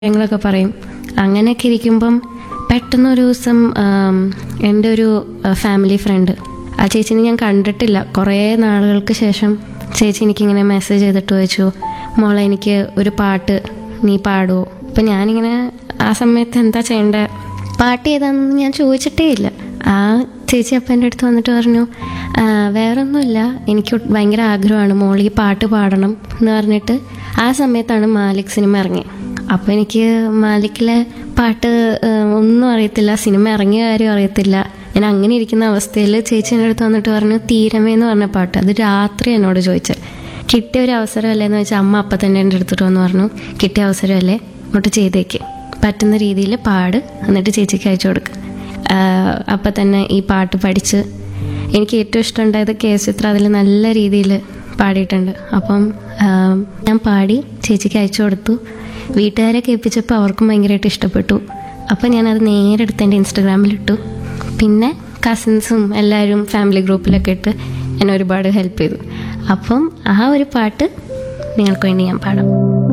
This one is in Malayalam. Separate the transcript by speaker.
Speaker 1: കാര്യങ്ങളൊക്കെ പറയും അങ്ങനെയൊക്കെ ഇരിക്കുമ്പം പെട്ടെന്ന് ഒരു ദിവസം ആം, എൻ്റെ ഒരു ഫാമിലി ഫ്രണ്ട് ആ ചേച്ചിനെ ഞാൻ കണ്ടിട്ടില്ല കുറേ നാളുകൾക്ക് ശേഷം ചേച്ചി എനിക്കിങ്ങനെ മെസ്സേജ് ചെയ്തിട്ട് ചോദിച്ചു മോളെ എനിക്ക് ഒരു പാട്ട് നീ പാടുമോ അപ്പം ഞാനിങ്ങനെ ആ സമയത്ത് എന്താ ചെയ്യേണ്ടത് പാട്ട് ഏതാണെന്ന് ഞാൻ ചോദിച്ചിട്ടേ ഇല്ല ആ ചേച്ചി അപ്പം എൻ്റെ അടുത്ത് വന്നിട്ട് പറഞ്ഞു "ആ, വേറൊന്നുമില്ല എനിക്ക് ഭയങ്കര ആഗ്രഹമാണ് മോൾ ഈ പാട്ട് പാടണം എന്ന് പറഞ്ഞിട്ട് ആ സമയത്താണ് മാലിക് സിനിമ ഇറങ്ങി അപ്പോൾ എനിക്ക് മാലിക്കിലെ പാട്ട് ആ, ഒന്നും അറിയത്തില്ല സിനിമ ഇറങ്ങിയ കാര്യം അറിയത്തില്ല ഞാൻ അങ്ങനെ ഇരിക്കുന്ന അവസ്ഥയിൽ ചേച്ചി എൻ്റെ അടുത്ത് വന്നിട്ട് പറഞ്ഞു തീരമേ എന്ന് പറഞ്ഞ പാട്ട് അത് രാത്രി എന്നോട് ചോദിച്ചത് കിട്ടിയ ഒരു അവസരമല്ലേ എന്ന് വെച്ചാൽ അമ്മ അപ്പം തന്നെ എൻ്റെ അടുത്തിട്ട് വന്ന് പറഞ്ഞു കിട്ടിയ അവസരമല്ലേ ഇങ്ങോട്ട് ചെയ്തേക്ക് പറ്റുന്ന രീതിയിൽ പാട് എന്നിട്ട് ചേച്ചിക്ക് അയച്ചു കൊടുക്കുക അപ്പം തന്നെ ഈ പാട്ട് പഠിച്ച് എനിക്ക് ഏറ്റവും ഇഷ്ടമുണ്ടായത് കെ എസ് ചിത്ര അതിൽ നല്ല രീതിയിൽ പാടിയിട്ടുണ്ട് അപ്പം ആ, ഞാൻ പാടി ചേച്ചിക്ക് അയച്ചു കൊടുത്തു വീട്ടുകാരെ കേൾപ്പിച്ചപ്പോൾ അവർക്കും ഭയങ്കരമായിട്ട് ഇഷ്ടപ്പെട്ടു അപ്പം ഞാനത് നേരെ എടുത്ത് എൻ്റെ ഇൻസ്റ്റഗ്രാമിലിട്ടു പിന്നെ കസിൻസും എല്ലാവരും ഫാമിലി ഗ്രൂപ്പിലൊക്കെ ഇട്ട് എന്നെ ഒരുപാട് ഹെൽപ്പ് ചെയ്തു അപ്പം ആ ഒരു പാട്ട് നിങ്ങൾക്ക് വേണ്ടി ഞാൻ പാടാം